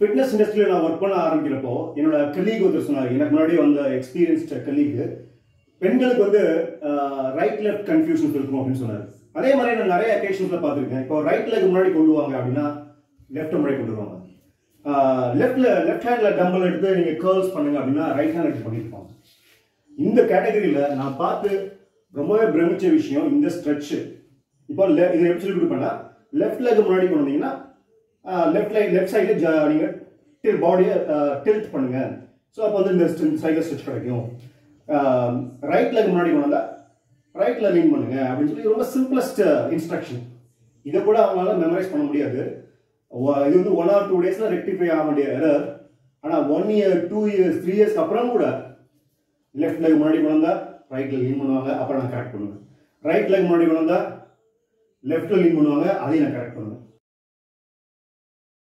fitness இண்டஸ்ட்ரியில் நான் work பண்ண ஆரம்பிக்கிறப்போ என்னோட கலீக் ஒருத்தர் சொன்னார் எனக்கு முன்னாடி வந்த எக்ஸ்பீரியன்ஸ்ட் கலீக் பெண்களுக்கு வந்து ரைட் லெஃப்ட் கன்ஃபியூஷன்ஸ் இருக்கும் அப்படின்னு சொன்னார் அதே மாதிரி நான் நிறைய அக்கேஷன்ஸில் பார்த்துருக்கேன் இப்போ ரைட் லெக் முன்னாடி கொண்டு வாங்க அப்படின்னா லெஃப்ட் முன்னாடி கொண்டு வருவாங்க லெஃப்ட்ல லெஃப்ட் ஹேண்டில் டம்பிள் எடுத்து நீங்கள் கேர்ள்ஸ் பண்ணுங்க அப்படின்னா ரைட் ஹேண்ட் எடுத்து பண்ணியிருப்பாங்க இந்த கேட்டகரியில் நான் பார்த்து ரொம்பவே பிரமிச்ச விஷயம் இந்த ஸ்ட்ரெச் இப்போ le- இது எப்படி சொல்லி கொடுப்பேன்னா லெஃப்ட் லெக் முன்னாடி கொண்டு வந்தீங்கன்னா லெஃப்ட் லைட் லெஃப்ட் சைடில் நீங்கள் டில் பாடியை டில்ட் பண்ணுங்க ஸோ அப்போ வந்து இந்த சைடில் ஸ்ட்ரெச் கிடைக்கும் ரைட் லெக் முன்னாடி கொண்டு வந்தால் ரைட்ல லீன் பண்ணுங்க அப்படின்னு சொல்லி ரொம்ப சிம்பிளஸ்ட் இன்ஸ்ட்ரக்ஷன் இதை கூட அவங்களால மெமரைஸ் பண்ண முடியாது ஒ- இது வந்து ஒன் ஆர் டூ டேஸ்ல ரெக்டிஃபை ஆக வேண்டிய எரர் ஆனால் one year two years three இயர்ஸ்க்கு அப்புறம் கூட லெஃப்ட் லெக் முன்னாடி கொண்டு வந்தா ரைட்ல லீன் பண்ணுவாங்க அப்புறம் நான் கரெக்ட் பண்ணுவேன் ரைட் லெக் முன்னாடி கொண்டு வந்தா லெஃப்ட்ல லீன் பண்ணுவாங்க அதையும் நான் கரெக்ட் பண்ணுவேன்